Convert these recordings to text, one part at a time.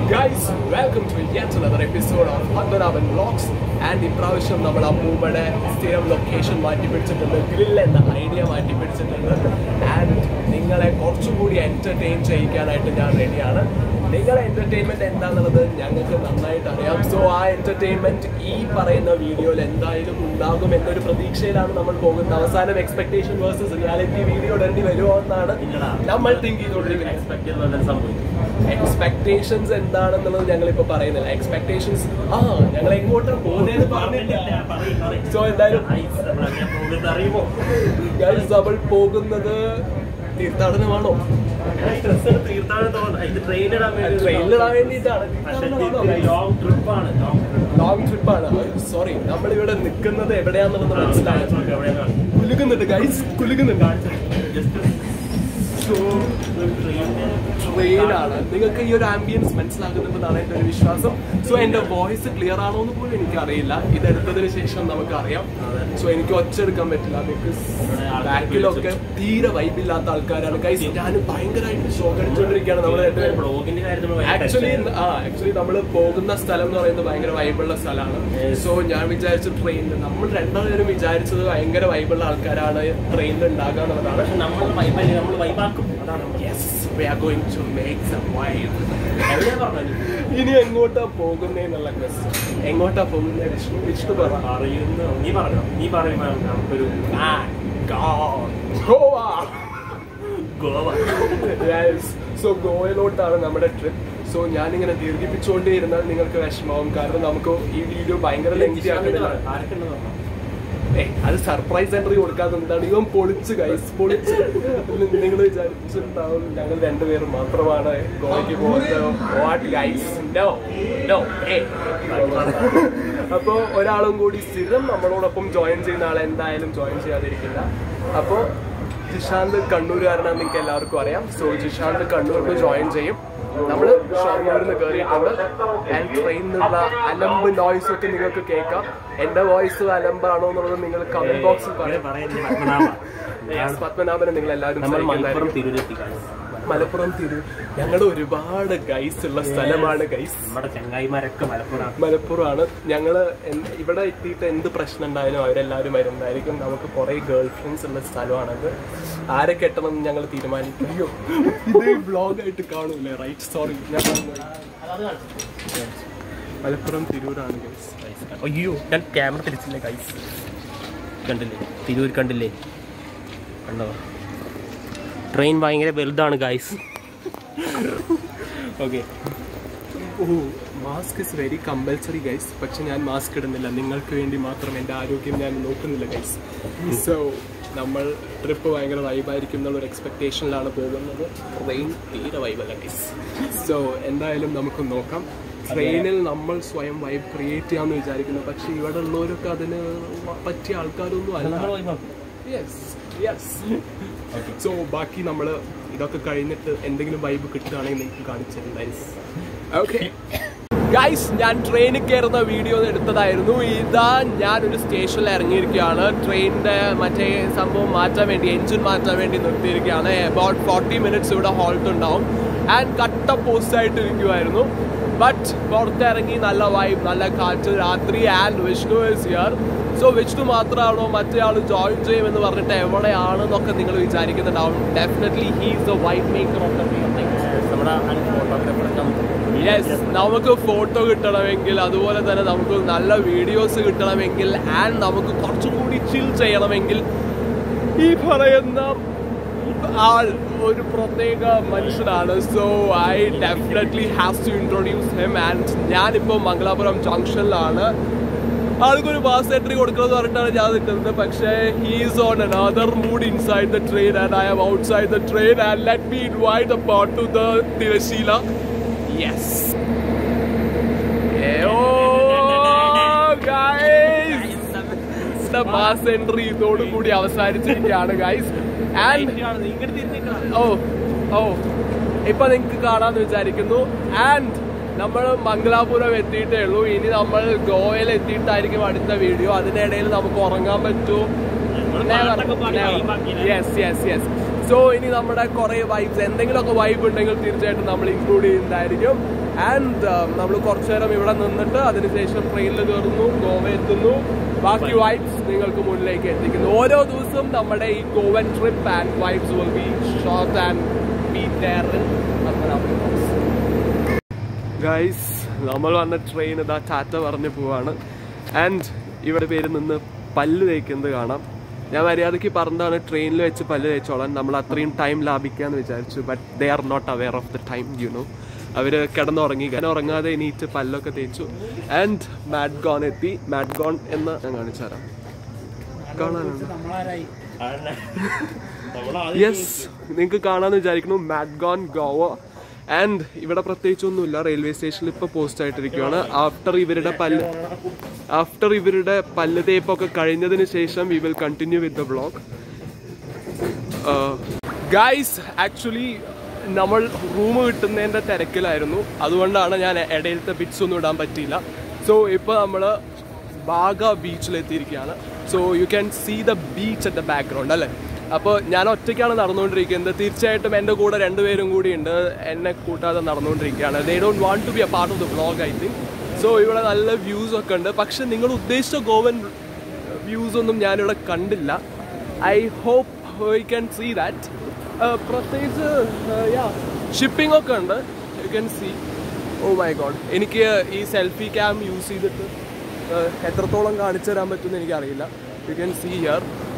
Guys welcome to yet another episode of Padmanabhan vlogs and ഇപ്രാവശ്യം നമ്മൾ അമ്മൂമ്മയുടെ സ്ഥിരം ലൊക്കേഷൻ മാറ്റി പിടിച്ചിട്ടുണ്ട് ഗ്രിൽ എന്ന ഐഡിയ മാറ്റി പിടിച്ചിട്ടുണ്ട് ആൻഡ് നിങ്ങളെ കുറച്ചുകൂടി എൻ്റർടൈൻ ചെയ്യിക്കാനായിട്ട് ഞാൻ റെഡിയാണ് നിങ്ങളുടെ എൻ്റർടൈൻമെൻറ്റ് എന്താണെന്നുള്ളത് ഞങ്ങൾക്ക് നന്നായിട്ട് അറിയാം സോ ആ എൻ്റർടൈൻമെൻറ്റ് ഈ പറയുന്ന വീഡിയോയിൽ എന്തായാലും ഉണ്ടാകും എന്നൊരു പ്രതീക്ഷയിലാണ് നമ്മൾ പോകുന്നത് അവസാനം എക്സ്പെക്ടേഷൻ വേഴ്സസ് റിയാലിറ്റി വീഡിയോ ഇടേണ്ടി വരുമോ എന്നാണ് നമ്മൾ തിങ്ക് ചെയ്തുകൊണ്ടിരിക്കുന്നത് എക്സ്പെക്ടേഷൻസ് എന്താണെന്നുള്ളത് ഞങ്ങൾ ഇപ്പൊ പറയുന്നില്ല എക്സ്പെക്ടേഷൻസ് ആ ഞങ്ങൾ എങ്ങോട്ടാണ് പോകുന്നതെന്ന് പറഞ്ഞില്ല സോ എന്തായാലും ഗൈസ് നമ്മൾ പോകുന്നത് തീർത്ഥാടനമാണോ ട്രെയിനിലിടാൻ വേണ്ടിയിട്ടാണ് ലോങ് ട്രിപ്പാണ് ലോങ് ട്രിപ്പാണ് സോറി നമ്മളിവിടെ നിൽക്കുന്നത് എവിടെയാണെന്നുള്ളത് മനസ്സിലായി കുലുക്കുന്നുണ്ട് ഗൈസ് കുലുക്കുന്നുണ്ട് സോ ട്രെയിനാണ് നിങ്ങൾക്ക് ഈ ഒരു ആംബിയൻസ് മനസ്സിലാകുന്നുണ്ടെന്നാണ് എൻ്റെ ഒരു വിശ്വാസം സോ എൻ്റെ വോയിസ് ക്ലിയർ ആണോ എന്ന് പോലും എനിക്കറിയില്ല ഇതെടുത്തതിന് ശേഷം നമുക്കറിയാം സോ എനിക്ക് ഒച്ചെടുക്കാൻ പറ്റില്ല ബിക്കോസ് ബാക്കിലൊക്കെ തീരെ വൈബില്ലാത്ത ആൾക്കാരാണ് ഗൈസ് ഞാൻ ഭയങ്കരമായിട്ട് ഷോ കഴിച്ചുകൊണ്ടിരിക്കുകയാണ് നമ്മൾ രണ്ടുപേരും ബ്ലോഗിന്റെ കാര്യത്തിൽ ആക്ച്വലി ആ ആക്ച്വലി നമ്മൾ പോകുന്ന സ്ഥലം എന്ന് പറയുന്നത് ഭയങ്കര വൈബുള്ള സ്ഥലമാണ് സോ ഞാൻ വിചാരിച്ചു ട്രെയിനിൽ നമ്മൾ രണ്ടുപേരും വിചാരിച്ചത് ഭയങ്കര വൈബുള്ള ആൾക്കാരാണ് ട്രെയിനിൽ ഉണ്ടാകുക എന്നുള്ളതാണ് പക്ഷെ നമ്മൾ വൈബല്ലേ നമ്മൾ വൈബാക്കും അതാണ് yes we are going to make some vibe എവിടെയാ പറഞ്ഞത് ഇനി എങ്ങോട്ടാ പോകുന്നേന്നുള്ള ക്വസ്റ്റ്യൻ എങ്ങോട്ടാ പോകുന്നത് വിഷ്ണു വിഷ്ണു പറ അറിയുന്നു നീ പറഞ്ഞോ നീ പറയുമ്പോ നമുക്കൊരു ഗോവ ഗോവ സോ ഗോവയിലോട്ടാണ് നമ്മുടെ ട്രിപ്പ് സോ ഞാനിങ്ങനെ ദീർഘിപ്പിച്ചുകൊണ്ടേ ഇരുന്നാൽ നിങ്ങൾക്ക് വിഷമാവും കാരണം നമുക്ക് ഈ വീഡിയോ ഭയങ്കര ലെങ്തി ആക്കുന്നില്ല ആരൊക്കെ ഉണ്ടെന്ന് പറഞ്ഞോ? ഏ അത് സർപ്രൈസ് എൻട്രി കൊടുക്കാത്തതാണ് ഇവൻ പൊളിച്ച് ഗൈസ് പൊളിച്ച് നിങ്ങൾ വിചാരിച്ചിട്ടുണ്ടാവും ഞങ്ങൾ രണ്ടുപേരും മാത്രമാണ് ഗോവയ്ക്ക് പോകുന്നത് വാട്ട് ഗൈസ് നോ നോ ഏ അപ്പോൾ ഒരാളും കൂടി സ്ഥിരം നമ്മളോടൊപ്പം ജോയിൻ ചെയ്യുന്ന ആളെ എന്തായാലും ജോയിൻ ചെയ്യാതിരിക്കില്ല അപ്പോൾ ജിഷാന്ത് കണ്ണൂരുകാരനാണ് നിങ്ങൾക്ക് എല്ലാവർക്കും അറിയാം സോ ജിഷാന്ത് കണ്ണൂരിൽ ജോയിൻ ചെയ്യും നമ്മൾ ഷൊർണൂരിൽ നിന്ന് കയറിയിട്ടുണ്ട് ആൻഡ് ട്രെയിനിൽ നിന്നുള്ള അലമ്പ് നോയ്സ് ഒക്കെ നിങ്ങൾക്ക് കേൾക്കാം എന്റെ വോയിസ് അലമ്പാണോ എന്നുള്ളത് നിങ്ങൾ കമന്റ് ബോക്സിൽ ഇവിടെ പറയാം പറയുന്നത് പത്മനാഭ. Yes, പത്മനാഭനെ നിങ്ങൾ എല്ലാവരും നമ്മൾ മലപ്പുറം ശ്രമിക്കുന്നതായിരിക്കും. തിരുവനന്തപുരത്തി guys. മലപ്പുറം തിരു ഞങ്ങളുടെ ഒരുപാട് ഗൈസ് ഉള്ള സ്ഥലമാണ് ഗൈസ് നമ്മുടെ ചങ്ങായിമാരൊക്കെ മലപ്പുറം മലപ്പുറമാണ് ഞങ്ങൾ ഇവിടെ എത്തിയിട്ട് എന്ത് പ്രശ്നം ഉണ്ടായാലും അവരെല്ലാവരും വരുന്നതായിരിക്കും നമുക്ക് കുറേ ഗേൾ ഫ്രണ്ട്സ് ഉള്ള സ്ഥലമാണത് ആരെ കെട്ടണം എന്ന് ഞങ്ങൾ തീരുമാനിക്കും അയ്യോ ഇത് വ്ളോഗായിട്ട് കാണൂലേ റൈറ്റ് സോറി ഞാൻ മറന്നുപോയി. മലപ്പുറം തിരൂരാണ് ഗൈസ് അയ്യോ ഞാൻ ക്യാമറ തിരിച്ചില്ലേ ഗൈസ് കണ്ടില്ലേ തിരൂർ കണ്ടില്ലേ കണ്ടോ ട്രെയിൻ ഭയങ്കര വലുതാണ് guys okay oh mask is very compulsory guys പക്ഷെ ഞാൻ മാസ്ക് ഇടുന്നില്ല നിങ്ങൾക്ക് വേണ്ടി മാത്രം എൻ്റെ ആരോഗ്യം ഞാൻ നോക്കുന്നില്ല ഗൈസ് സോ നമ്മൾ ട്രിപ്പ് ഭയങ്കര വൈബായിരിക്കും എന്നുള്ളൊരു എക്സ്പെക്ടേഷനിലാണ് പോകുന്നത് ട്രെയിൻ തീരെ വൈബല്ല ഗൈസ് സോ എന്തായാലും നമുക്ക് നോക്കാം ട്രെയിനിൽ നമ്മൾ സ്വയം വൈബ് ക്രിയേറ്റ് ചെയ്യാമെന്ന് വിചാരിക്കുന്നു പക്ഷെ ഇവിടെ ഉള്ളവരൊക്കെ അതിന് പറ്റിയ ആൾക്കാരൊന്നും അല്ല യെസ് യെസ് സോ ബാക്കി നമ്മൾ ഇതൊക്കെ കഴിഞ്ഞിട്ട് എന്തെങ്കിലും വൈബ് കിട്ടുകയാണെങ്കിൽ നിങ്ങൾക്ക് കാണിച്ചു തരും ഓക്കെ ഗൈസ് ഞാൻ ട്രെയിനിൽ കയറുന്ന വീഡിയോ എടുത്തതായിരുന്നു ഇതാ ഞാനൊരു സ്റ്റേഷനിൽ ഇറങ്ങിയിരിക്കുകയാണ് ട്രെയിനിൻ്റെ മറ്റേ സംഭവം മാറ്റാൻ വേണ്ടി എൻജിൻ മാറ്റാൻ വേണ്ടി നിർത്തിയിരിക്കുകയാണ് അബൌട്ട് ഫോർട്ടി മിനിറ്റ്സ് ഇവിടെ ഹോൾട്ട് ഉണ്ടാവും ആൻഡ് കട്ട പോസ്റ്റ് ആയിട്ട് ഇരിക്കുമായിരുന്നു ബട്ട് പുറത്തിറങ്ങി നല്ല വൈബ് നല്ല കാറ്റ് രാത്രി and Vishnu is here so Vishnu മാത്രമാണോ മറ്റേ ആൾ ജോയിൻ ചെയ്യുമെന്ന് പറഞ്ഞിട്ട് എവിടെയാണെന്നൊക്കെ നിങ്ങൾ വിചാരിക്കുന്നുണ്ടാവും definitely he's the vibe maker of the നമ്മുടെ ഫോട്ടോഗ്രാഫറൊക്കെ യെസ് നമുക്ക് ഫോട്ടോ കിട്ടണമെങ്കിൽ അതുപോലെ തന്നെ നമുക്ക് നല്ല വീഡിയോസ് കിട്ടണമെങ്കിൽ ആൻഡ് നമുക്ക് കുറച്ചും കൂടി ചിൽ ചെയ്യണമെങ്കിൽ ഈ പറയുന്ന ആൾ ഒരു പ്രത്യേക മനുഷ്യനാണ് so I definitely have to introduce him and ഞാനിപ്പോൾ മംഗലാപുരം ജംഗ്ഷനിലാണ് ആൾക്കൊരു ബാസ് എൻട്രി കൊടുക്കണമെന്ന് പറഞ്ഞിട്ടാണ് ഞാൻ നിൽക്കുന്നത് പക്ഷേ he's on another mood inside the train and I am outside the train and let me invite upon to the തിരശീല യെസ് മാസ് എൻട്രി ഇതോടുകൂടി അവസാനിച്ചിരിക്കുകയാണ് ഗൈസ് ആൻഡ് ഓ ഓ ഇപ്പൊ നിങ്ങൾക്ക് കാണാന്ന് വിചാരിക്കുന്നു ആൻഡ് നമ്മൾ മംഗലാപുരം എത്തിയിട്ടേ ഉള്ളൂ ഇനി നമ്മൾ ഗോവയിൽ എത്തിയിട്ടായിരിക്കും അടുത്ത വീഡിയോ അതിനിടയിൽ നമുക്ക് ഉറങ്ങാൻ പറ്റുമോ യെസ് യെസ് യെസ് സോ ഇനി നമ്മുടെ കുറെ വൈബ്സ് എന്തെങ്കിലുമൊക്കെ വൈബ് ഉണ്ടെങ്കിൽ തീർച്ചയായിട്ടും നമ്മൾ ഇൻക്ലൂഡ് ചെയ്യുന്നതായിരിക്കും ആൻഡ് നമ്മൾ കുറച്ചു നേരം ഇവിടെ നിന്നിട്ട് അതിനുശേഷം ട്രെയിനിൽ കയറുന്നു ഗോവ എത്തുന്നു ബാക്കി വൈബ്സ് നിങ്ങൾക്ക് മുന്നിലേക്ക് എത്തിക്കുന്നു ഓരോ ദിവസവും നമ്മുടെ ഈ Goan trip and vibes will be short and be there in പത്മനാഭപുരം. ഗൈസ് നമ്മൾ വന്ന ട്രെയിൻ ഇതാ ടാറ്റ പറഞ്ഞു പോവാണ് ആൻഡ് ഇവിടെ പേര് നിന്ന് പല്ല് തേക്കുന്നത് കാണാം ഞാൻ മര്യാദയ്ക്ക് പറഞ്ഞതാണ് ട്രെയിനിൽ വെച്ച് പല്ല് തേച്ചോളാൻ നമ്മൾ അത്രയും ടൈം ലാഭിക്കാന്ന് വിചാരിച്ചു but they are not aware of the time you know അവർ കിടന്നുറങ്ങി ഞാൻ ഉറങ്ങാതെ എണീറ്റ് പല്ലൊക്കെ തേച്ചു ആൻഡ് മാഡ് ഗോൺ എത്തി മാഡ് ഗോൺ എന്ന് ഞാൻ കാണിച്ചു തരാം കാണാനുണ്ട് യെസ് നിങ്ങൾക്ക് കാണാന്ന് വിചാരിക്കുന്നു മാഡ്ഗോൺ ഗോവ ആൻഡ് ഇവിടെ പ്രത്യേകിച്ചൊന്നുമില്ല റെയിൽവേ സ്റ്റേഷനിൽ ഇപ്പോൾ പോസ്റ്റ് ആയിട്ടിരിക്കുകയാണ് ആഫ്റ്റർ ഇവരുടെ പല്ല് ആഫ്റ്റർ ഇവരുടെ പല്ല് തേപ്പൊക്കെ കഴിഞ്ഞതിന് ശേഷം we will continue with the vlog guys actually നമ്മൾ റൂം കിട്ടുന്നതിൻ്റെ തിരക്കിലായിരുന്നു അതുകൊണ്ടാണ് ഞാൻ ഇടയിലത്തെ ബിറ്റ്സ് ഒന്നും ഇടാൻ പറ്റിയില്ല സോ ഇപ്പോൾ നമ്മൾ ബാഗ ബീച്ചിലെത്തിയിരിക്കുകയാണ് so you can see the beach at the background അല്ലേ അപ്പോൾ ഞാൻ ഒറ്റയ്ക്കാണ് നടന്നുകൊണ്ടിരിക്കുന്നത് തീർച്ചയായിട്ടും എൻ്റെ കൂടെ രണ്ടുപേരും കൂടി ഉണ്ട് എന്നെ കൂട്ടാതെ നടന്നുകൊണ്ടിരിക്കുകയാണ് they don't want to be a part of the vlog I think so ഇവിടെ നല്ല വ്യൂസ് ഒക്കെ ഉണ്ട് പക്ഷെ നിങ്ങൾ ഉദ്ദേശിച്ച ഗോവൻ വ്യൂസ് ഒന്നും ഞാനിവിടെ കണ്ടില്ല I hope you can see that പ്രത്യേകിച്ച് യാ ഷിപ്പിംഗ് ഒക്കെ ഉണ്ട് you can see oh my god എനിക്ക് ഈ സെൽഫി ക്യാം യൂസ് ചെയ്തിട്ട് uh, എത്രത്തോളം കാണിച്ചു തരാൻ പറ്റുമെന്ന് എനിക്കറിയില്ല you can see here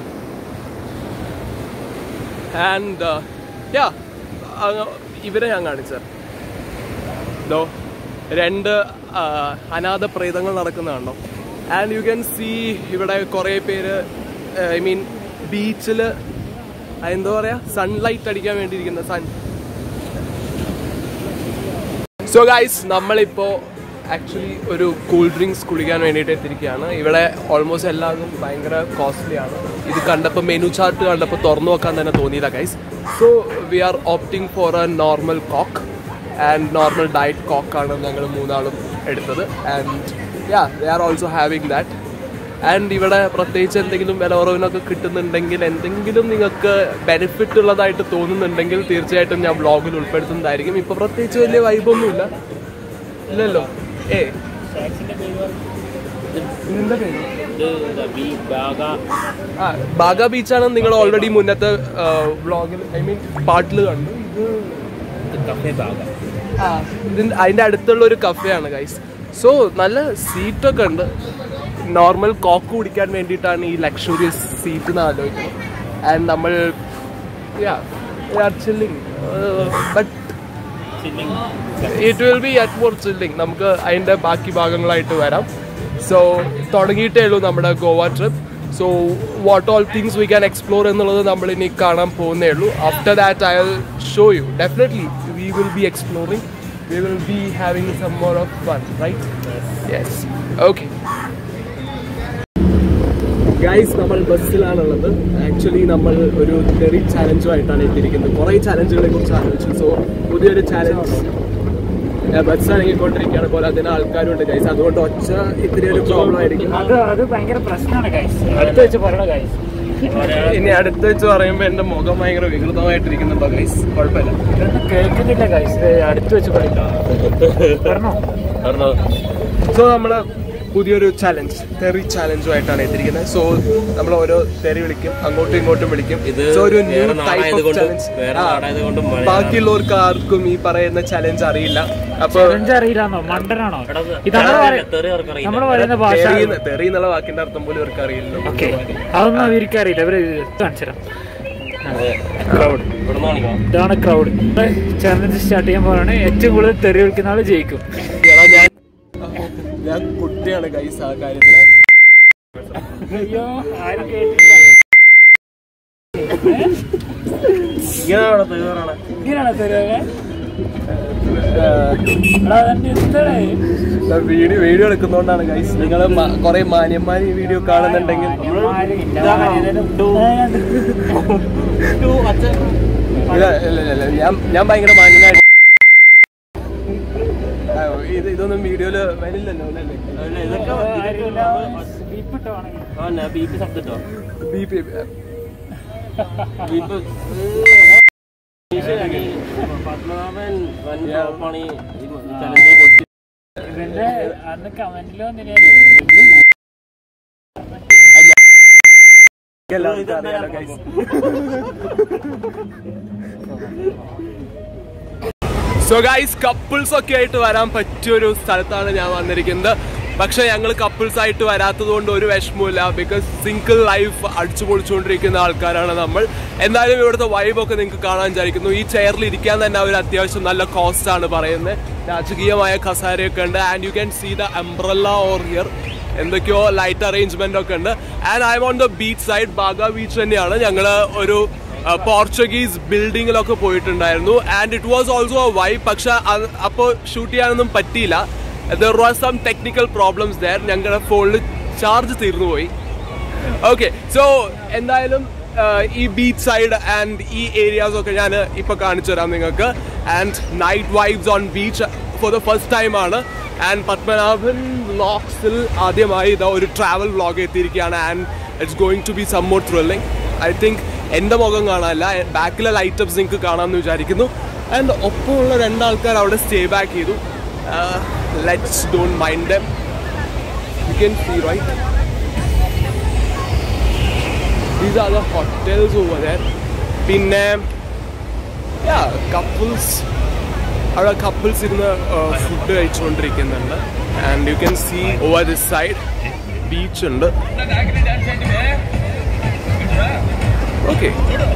and yeah ഇവരെ ഞാൻ കാണിച്ചത് ദോ രണ്ട് ആ, അനാഥ പ്രേതങ്ങൾ നടക്കുന്നതാണോ ആൻഡ് യു ക്യാൻ സീ ഇവിടെ കുറേ പേര് ഐ മീൻ ബീച്ചിൽ എന്താ പറയാ സൺലൈറ്റ് അടിക്കാൻ വേണ്ടിയിരിക്കുന്ന സൺ സോ ഗൈസ് നമ്മളിപ്പോൾ ആക്ച്വലി ഒരു കൂൾ ഡ്രിങ്ക്സ് കുടിക്കാൻ വേണ്ടിയിട്ട് എത്തിയിരിക്കുകയാണ് ഇവിടെ ഓൾമോസ്റ്റ് എല്ലാതും ഭയങ്കര കോസ്റ്റ്ലി ആണ് ഇത് കണ്ടപ്പോൾ മെനു ചാർട്ട് കണ്ടപ്പോൾ തുറന്നു വെക്കാൻ തന്നെ തോന്നിയില്ല guys so we are opting for a normal coke and normal diet കോക്കാണ് ഞങ്ങൾ മൂന്നാളും എടുത്തത് and yeah they are also having that and ഇവിടെ പ്രത്യേകിച്ച് എന്തെങ്കിലും വില കുറവിനൊക്കെ കിട്ടുന്നുണ്ടെങ്കിൽ എന്തെങ്കിലും നിങ്ങൾക്ക് ബെനിഫിറ്റ് ഉള്ളതായിട്ട് തോന്നുന്നുണ്ടെങ്കിൽ തീർച്ചയായിട്ടും ഞാൻ വ്ളോഗിൽ ഉൾപ്പെടുത്തുന്നതായിരിക്കും ഇപ്പൊ പ്രത്യേകിച്ച് വലിയ വൈബൊന്നുമില്ല ഇല്ലല്ലോ ഏ ഇതിന്റെ പേര് ആ ബാഗ ബീച്ചാണ് നിങ്ങൾ ഓൾറെഡി മുന്നത്തെ വ്ളോഗിൽ ഐ മീൻ പാട്ടിൽ കണ്ടു ഇത് ആ ഇതിന്റെ അതിന്റെ അടുത്തുള്ള ഒരു കഫേയാണ് ഗൈസ് സോ നല്ല സീറ്റൊക്കെ ഉണ്ട് നോർമൽ കോക്ക് കുടിക്കാൻ വേണ്ടിയിട്ടാണ് ഈ ലക്ഷറിയസ് സീറ്റ് എന്ന് ആലോചിക്കുന്നത് ആൻഡ് നമ്മൾ chilling but it will be at more chilling നമുക്ക് അതിൻ്റെ ബാക്കി ഭാഗങ്ങളായിട്ട് വരാം സോ തുടങ്ങിയിട്ടേ ഉള്ളൂ നമ്മുടെ Goa trip so what all things we can explore എന്നുള്ളത് നമ്മൾ ഇനി കാണാൻ പോകുന്നേ ഉള്ളൂ after that I will show you definitely we will be exploring we will be having some more of fun right yes okay guys നമ്മൾ ബസ്സിലാണുള്ളത് actually നമ്മൾ ഒരു തെറി ചാലഞ്ചുമായിട്ടാണ് എത്തിയിരിക്കുന്നത് കുറേ ചാലഞ്ചുകളെ കുറിച്ച് ആലോചിച്ചു സോ പുതിയൊരു ചാലഞ്ച് ബസ് ഇറങ്ങിക്കൊണ്ടിരിക്കുകയാണ് പോലെ അതിന് ആൾക്കാരുണ്ട് ഗൈസ് അതുകൊണ്ട് ഒച്ച ഇത്തിരി ഒരു പ്രോബ്ലം ആയിരിക്കും അത് അത് ഭയങ്കര പ്രശ്നമാണ് ഗൈസ് അടുത്ത് വെച്ച് പറയണ ഗൈസ് ഇനി അടുത്ത് വെച്ച് പറയുമ്പോൾ എൻ്റെ മുഖം ഭയങ്കര വികൃതമായിട്ടിരിക്കുന്നുണ്ടോ ഗൈസ് കുഴപ്പമില്ല ഇതൊന്നും കേൾക്കുന്നില്ല ഗൈസ് അടുത്ത് വെച്ച് പറയണ്ട പറഞ്ഞോ സോ നമ്മൾ പുതിയൊരു ചലഞ്ച് തെറി ചാലഞ്ചുമായിട്ടാണ് എത്തിയിരിക്കുന്നത് സോ നമ്മൾ ഓരോ തെറി വിളിക്കും അങ്ങോട്ടും ഇങ്ങോട്ടും വിളിക്കും ഇത് So, ഒരു ന്യൂ വേറെ ടൈപ്പ് ഓഫ് നാടായതുകൊണ്ടും- ചലഞ്ച് വേറെ നാടായതുകൊണ്ടും മലയാളം- ബാക്കിയുള്ളവർക്ക് ആർക്കും ഈ പറയുന്ന ചലഞ്ച് അറിയില്ല അപ്പൊ ചലഞ്ച് അറിയില്ലാന്നോ മണ്ടനാണോ ഇത് നമ്മൾ നമ്മൾ പറയുന്ന ഭാഷ തെറി തെറി എന്നുള്ള വാക്കിന്റെ അർത്ഥം പോലും ഇവർക്ക് അറിയില്ല ഓക്കെ അതൊന്നും അവർക്കറിയില്ല അവര് കാണിച്ചുതരാം ഇതാണ് ക്രൗഡ് ചലഞ്ച് സ്റ്റാർട്ട് ചെയ്യാൻ പോവാണ് ഏറ്റവും കൂടുതൽ തെറി വിളിക്കുന്ന ആള് ജയിക്കും എടാ, ഞാൻ ഞാൻ കുട്ടിയാണ് കൈസ് ആ കാര്യത്തില് അയ്യോ ആരും കേട്ടില്ല ഇങ്ങനെയാണോ തെരുവേ എടാ തന്നെ എന്താണ് വീഡിയോ വീഡിയോ എടുക്കുന്നോണ്ടാണ് ഗൈസ് നിങ്ങൾ കുറെ മാന്യന്മാർ ഈ വീഡിയോ കാണുന്നുണ്ടെങ്കിൽ ഇല്ല, ഇല്ല, ഇല്ല, ഇല്ല. ഞാൻ ഞാൻ ഭയങ്കര മാന്യനായിട്ട് ആ, ഇത് ഇതൊന്നും വീഡിയോയില് വരില്ലല്ലോ അല്ലേ ബി പി പത്മനാഭൻ വൻ ടോപ്പാണ് ഈ ചലഞ്ച് പൊട്ടി ഇവന്റെ അന്ന് കമന്റിൽ വന്നില്ലേ എല്ലാവർക്കും അറിയാലോ guys. സോ ഗൈസ് കപ്പിൾസ് ഒക്കെ ആയിട്ട് വരാൻ പറ്റിയ ഒരു സ്ഥലത്താണ് ഞാൻ വന്നിരിക്കുന്നത് പക്ഷെ ഞങ്ങൾ കപ്പിൾസ് ആയിട്ട് വരാത്തത് കൊണ്ട് ഒരു വിഷമമില്ല ബിക്കോസ് സിംഗിൾ ലൈഫ് അടിച്ചു പൊളിച്ചുകൊണ്ടിരിക്കുന്ന ആൾക്കാരാണ് നമ്മൾ എന്തായാലും ഇവിടുത്തെ വൈബൊക്കെ നിങ്ങൾക്ക് കാണാൻ വിചാരിക്കുന്നു ഈ ചെയറിൽ ഇരിക്കാൻ തന്നെ അവർ അത്യാവശ്യം നല്ല കോസ്റ്റ് ആണ് പറയുന്നത് രാജകീയമായ കസാരയൊക്കെ ഉണ്ട് and you can see the umbrella or here എന്തൊക്കെയോ ലൈറ്റ് അറേഞ്ച്മെന്റ് ഒക്കെ ഉണ്ട് and I am on the beach side Baga beach തന്നെയാണ് ഞങ്ങൾ ഒരു പോർച്ചുഗീസ് ബിൽഡിങ്ങിലൊക്കെ പോയിട്ടുണ്ടായിരുന്നു and it was also a why പക്ഷെ അപ്പോൾ ഷൂട്ട് ചെയ്യാനൊന്നും പറ്റിയില്ല there was some technical problems there ഞങ്ങളുടെ ഫോണിൽ ചാർജ് തീർന്നു പോയി ഓക്കെ സോ എന്തായാലും ആഹ്, ഈ ബീച്ച് സൈഡ് ആൻഡ് ഈ ഏരിയാസ് ഒക്കെ ഞാൻ ഇപ്പൊ കാണിച്ചു തരാം നിങ്ങൾക്ക് and night vibes on beach for the first time ആണ് ആൻഡ് പത്മനാഭൻ വ്ളോഗ്സിൽ ആദ്യമായി ഇതാ ഒരു ട്രാവൽ വ്ളോഗ് എത്തിയിരിക്കുകയാണ് and it's going to be some more thrilling I think എൻ്റെ മുഖം കാണാനല്ല ബാക്കിലെ ലൈറ്റപ്സ് നിങ്ങൾക്ക് കാണാമെന്ന് വിചാരിക്കുന്നു ആൻഡ് ഒപ്പമുള്ള രണ്ടാൾക്കാർ അവിടെ സ്റ്റേ ബാക്ക് ചെയ്തു let's don't mind them you can see right These are the hotels over there. പിന്നെ കപ്പിൾസ് അവിടെ കപ്പിൾസ് ഇരുന്ന് ഫുഡ് കഴിച്ചുകൊണ്ടിരിക്കുന്നുണ്ട് and you can see over this side beach ഉണ്ട് ഓക്കെ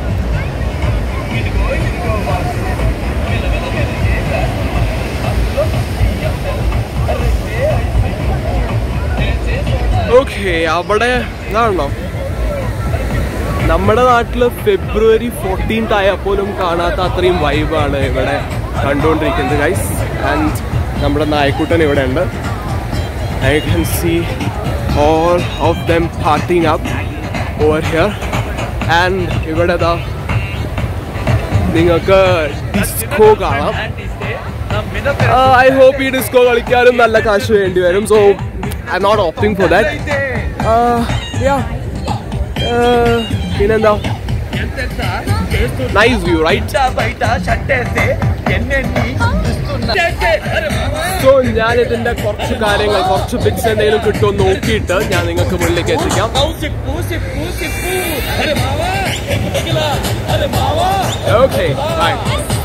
ഓക്കെ അവിടെ ഇതാണോ നമ്മുടെ നാട്ടിൽ ഫെബ്രുവരി ഫോർട്ടീൻത്ത് ആയപ്പോലും കാണാത്ത അത്രയും വൈബാണ് ഇവിടെ കണ്ടുകൊണ്ടിരിക്കുന്നത് ഗൈസ് ആൻഡ് നമ്മുടെ നായക്കുട്ടൻ ഇവിടെ ഉണ്ട് I can see all of them partying up over here and ഇവിടെ ദാ നിങ്ങൾക്ക് ഡിസ്കോ കാണാം ഐ ഹോപ്പ് ഈ ഡിസ്കോ കളിക്കാനും നല്ല കാശ് വേണ്ടി വരും so I not opting for that yeah പിന്നെന്താ നൈസ് വ്യൂ റൈറ്റ് സോ ഞാൻ ഇതിന്റെ കുറച്ച് കാര്യങ്ങൾ കുറച്ച് ബിറ്റ്സ് എന്തെങ്കിലും കിട്ടുമോ നോക്കിയിട്ട് ഞാൻ നിങ്ങൾക്ക് മുന്നിലേക്ക് എത്തിക്കാം ഓക്കെ ബൈ